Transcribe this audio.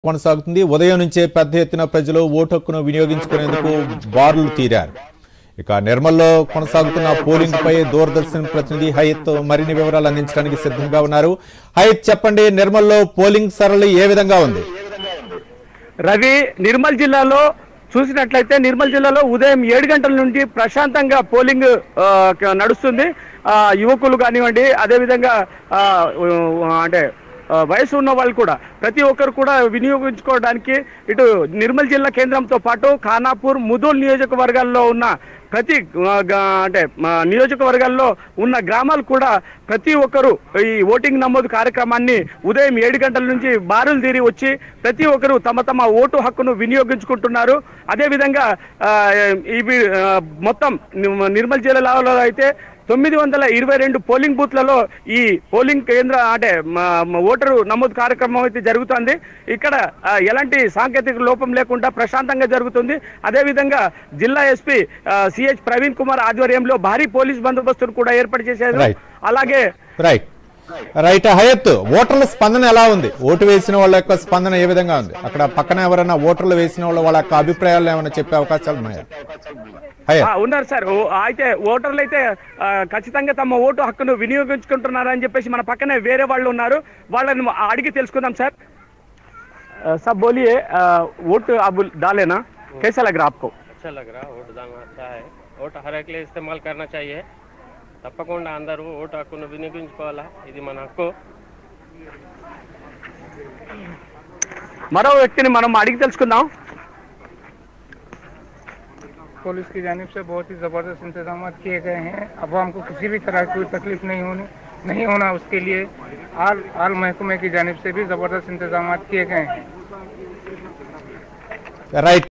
కొనసాగుతుంది ఉదయం నుంచే పెద్ద ఎత్తున ప్రజలు ఓటు హక్కును వినియోగించుకునేందుకు బారులు తీరారు ఇక నిర్మల్లో కొనసాగుతున్న పోలింగ్ పై దూరదర్శన్ ప్రతినిధి హయత్ మరిన్ని వివరాలు అందించడానికి సిద్ధంగా ఉన్నారు హయత్ చెప్పండి నిర్మల్లో పోలింగ్ సరళి ఏ విధంగా ఉంది రవి నిర్మల్ జిల్లాలో చూసినట్లయితే నిర్మల్ జిల్లాలో ఉదయం ఏడు గంటల నుండి ప్రశాంతంగా పోలింగ్ ఆ, క- నడుస్తుంది ఆ, యువకులు కానివ్వండి అదేవిధంగా ఆ, ఉ- అంటే ఆ, వయసు ఉన్న వాళ్ళు కూడా ప్రతి ఒక్కరు కూడా వినియోగించుకోవడానికి ఇటు నిర్మల్ జిల్లా కేంద్రంతో పాటు ఖానాపూర్ ముదోల్ నియోజకవర్గాల్లో ఉన్న ప్రతి ఆ, గ- అంటే ఆ, నియోజకవర్గాల్లో ఉన్న గ్రామాలు కూడా ప్రతి ఒక్కరు ఈ ఓటింగ్ నమోదు కార్యక్రమాన్ని ఉదయం ఏడు గంటల నుంచి బారులు తీరి వచ్చి ప్రతి ఒక్కరు తమ తమ ఓటు హక్కును వినియోగించుకుంటున్నారు అదేవిధంగా ఆ, ఇవి ఆ, మొత్తం ని- నిర్మల్ జిల్లాలో అయితే తొమ్మిది వందల ఇరవై రెండు పోలింగ్ బూత్లలో ఈ పోలింగ్ కేంద్ర అంటే మ- మ- ఓటరు నమోదు కార్యక్రమం అయితే జరుగుతుంది ఇక్కడ ఆ, ఎలాంటి సాంకేతిక లోపం లేకుండా ప్రశాంతంగా జరుగుతుంది అదేవిధంగా జిల్లా ఎస్పీ సిహెచ్ ప్రవీణ్ కుమార్ ఆధ్వర్యంలో భారీ పోలీస్ బందోబస్తును కూడా ఏర్పాటు చేశారు Right. అలాగే రైట్ రైట్ హయత్ ఓటర్ల స్పందన ఎలా ఉంది ఓటు వేసిన వాళ్ళ యొక్క స్పందన ఏ విధంగా ఉంది అక్కడ పక్కన ఎవరైనా ఓటర్లు వేసిన వాళ్ళ వాళ్ళ యొక్క అభిప్రాయాలు ఏమైనా చెప్పే అవకాశాలు ఉన్నాయా హయత్ ఆ, ఉన్నారు సార్ ఓ- అయితే ఓటర్లు అయితే ఆ, ఖచ్చితంగా తమ ఓటు హక్కును వినియోగించుకుంటున్నారని చెప్పేసి మన పక్కనే వేరే వాళ్ళు ఉన్నారు వాళ్ళని మ- అడిగి తెలుసుకుందాం సార్ ఆ, సార్ బోలియే ఆ, ఓటు అబు डाले ना कैसा लग रहा आपको अच्छा लग रहा वोट दाना अच्छा है ఓటు हर एक लिए इस्तेमाल करना चाहिए తప్పకుండా అందరూ ఓటు హక్కును వినియోగించుకోవాలా ఇది మన హక్కు మరో వ్యక్తిని మనం అడిగి తెలుసుకుందాం पुलिस की जानिब से बहुत ही ज़बरदस्त इंतजाम किए गए हैं अवाम को किसी भी तरह की कोई तकलीफ नहीं होनी नहीं होना उसके लिए आल आल महकमे की जानिब से भी ज़बरदस्त इंतजाम किए गए हैं రైట్